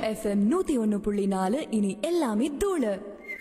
FM நூத்தி ஒன்னு புள்ளி நாலு இனி எல்லாமே தூளு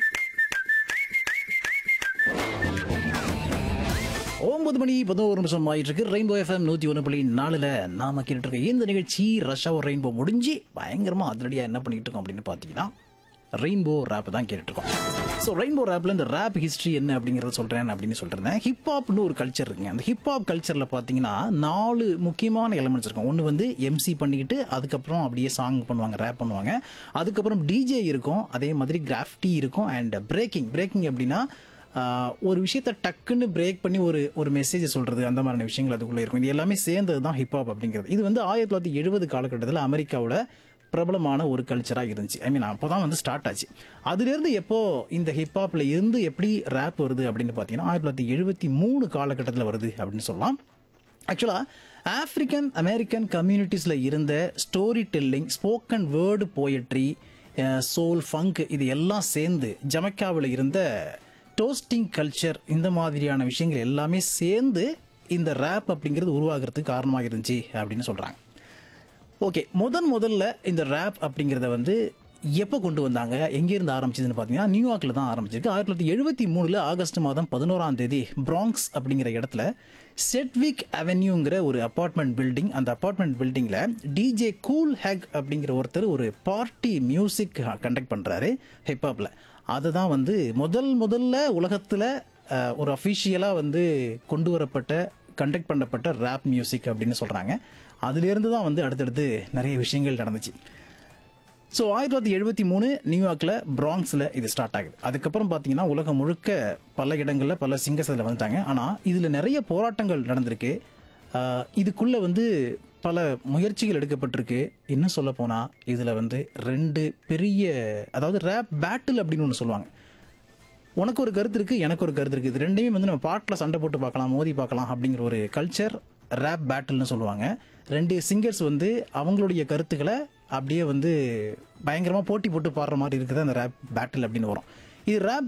ஒன்பது மணி பதினோரு நிமிஷம் ஆயிட்டு இருக்கு ரெயின்போ எஃப்எம் நூத்தி ஒன்று புள்ளி நாலுல நாம கேட்டுட்டு இருக்க இந்த நிகழ்ச்சி ரஷ் அவர் ரெயின்போ முடிஞ்சு பயங்கரமா அதிரடியா என்ன பண்ணிட்டு இருக்கோம் அப்படின்னு பாத்தீங்கன்னா ரெயின்போ ரேப் தான் கேட்டுட்டு இருக்கோம் ஸோ ரெயின்போ ரேப்ல இந்த ரேப் ஹிஸ்டரி என்ன அப்படிங்கறத சொல்றேன் அப்படின்னு சொல்லிருந்தேன் ஹிப்ஹாப்னு ஒரு கல்ச்சர் இருக்குங்க அந்த ஹிப்ஹாப் கல்ச்சர்ல பாத்தீங்கன்னா நாலு முக்கியமான எலமெண்ட்ஸ் இருக்கும் ஒன்று வந்து எம்சி பண்ணிக்கிட்டு அதுக்கப்புறம் அப்படியே சாங் பண்ணுவாங்க ரேப் பண்ணுவாங்க அதுக்கப்புறம் டிஜே இருக்கும் அதே மாதிரி கிராஃப்டி இருக்கும் அண்ட் பிரேக்கிங் பிரேக்கிங் அப்படின்னா ஆஹ் ஒரு விஷயத்த டக்குன்னு பிரேக் பண்ணி ஒரு ஒரு மெசேஜ் சொல்றது அந்த மாதிரியான விஷயங்கள் அதுக்குள்ள இருக்கும் இது எல்லாமே சேர்ந்தது தான் ஹிப்ஹாப் அப்படிங்கிறது இது வந்து ஆயிரத்தி தொள்ளாயிரத்தி எழுபது காலகட்டத்தில் அமெரிக்காவோட பிரபலமான ஒரு கல்ச்சராக இருந்துச்சு ஐ மீன் அப்போ தான் வந்து ஸ்டார்ட் ஆச்சு அதுலேருந்து எப்போ இந்த ஹிப்ஹாப்ல இருந்து எப்படி ரேப் வருது அப்படின்னு பார்த்தீங்கன்னா ஆயிரத்தி தொள்ளாயிரத்தி எழுபத்தி மூணு காலகட்டத்தில் வருது அப்படின்னு சொல்லலாம் ஆக்சுவலாக ஆப்பிரிக்கன் அமெரிக்கன் கம்யூனிட்டிஸில் இருந்த story telling spoken word poetry soul funk இது எல்லாம் சேர்ந்து ஜமைக்காவில் இருந்த டோஸ்டிங் கல்ச்சர் இந்த மாதிரியான விஷயங்கள் எல்லாமே சேர்ந்து இந்த ரேப் அப்படிங்கிறது உருவாகிறதுக்கு காரணமாக இருந்துச்சு அப்படின்னு சொல்கிறாங்க ஓகே முதன் முதல்ல இந்த ரேப் அப்படிங்கிறத வந்து எப்போ கொண்டு வந்தாங்க எங்கேருந்து ஆரம்பிச்சதுன்னு பார்த்தீங்கன்னா நியூயார்க்கில் தான் ஆரம்பிச்சிருக்கு ஆயிரத்தி தொள்ளாயிரத்தி எழுபத்தி மூணில் ஆகஸ்ட் மாதம் பதினோராம் தேதி பிராங்க்ஸ் அப்படிங்கிற இடத்துல செட்விக் அவென்யூங்கிற ஒரு அப்பார்ட்மெண்ட் பில்டிங் அந்த அப்பார்ட்மெண்ட் பில்டிங்கில் டிஜே கூல் ஹேக் அப்படிங்கிற ஒருத்தர் ஒரு பார்ட்டி மியூசிக் கண்டக்ட் பண்ணுறாரு ஹிப்ஹாப்பில் அதுதான் வந்து முதல் முதல்ல உலகத்தில் ஒரு அஃபிஷியலாக வந்து கொண்டு வரப்பட்ட கண்டக்ட் பண்ணப்பட்ட ரேப் மியூசிக் அப்படின்னு சொல்கிறாங்க அதுலேருந்து தான் வந்து அடுத்தடுத்து நிறைய விஷயங்கள் நடந்துச்சு ஸோ ஆயிரத்தி தொள்ளாயிரத்தி எழுபத்தி மூணு நியூயார்க்கில் பிராங்ஸில் இது ஸ்டார்ட் ஆகுது அதுக்கப்புறம் பார்த்தீங்கன்னா உலகம் முழுக்க பல இடங்களில் பல சிங்கர்ஸ் அதில் வந்துட்டாங்க ஆனால் இதில் நிறைய போராட்டங்கள் நடந்திருக்கு ஆஹ் இதுக்குள்ளே வந்து பல முயற்சிகள் எடுக்கப்பட்டிருக்கு இன்னும் சொல்ல போனால் இதில் வந்து ரெண்டு பெரிய அதாவது ரேப் பேட்டில் அப்படின்னு ஒன்று சொல்லுவாங்க உனக்கு ஒரு கருத்து இருக்கு எனக்கு ஒரு கருத்து இருக்கு இது ரெண்டையும் வந்து நம்ம பாட்டில் சண்டை போட்டு பார்க்கலாம் மோதி பார்க்கலாம் அப்படிங்கிற ஒரு கல்ச்சர் ரேப் பேட்டில்னு சொல்லுவாங்க ரெண்டு சிங்கர்ஸ் வந்து அவங்களுடைய கருத்துக்களை அப்படியே வந்து பயங்கரமாக போட்டி போட்டு பாடுற மாதிரி இருக்குது அந்த ரேப் பேட்டில் அப்படின்னு வரும் இது ரேப்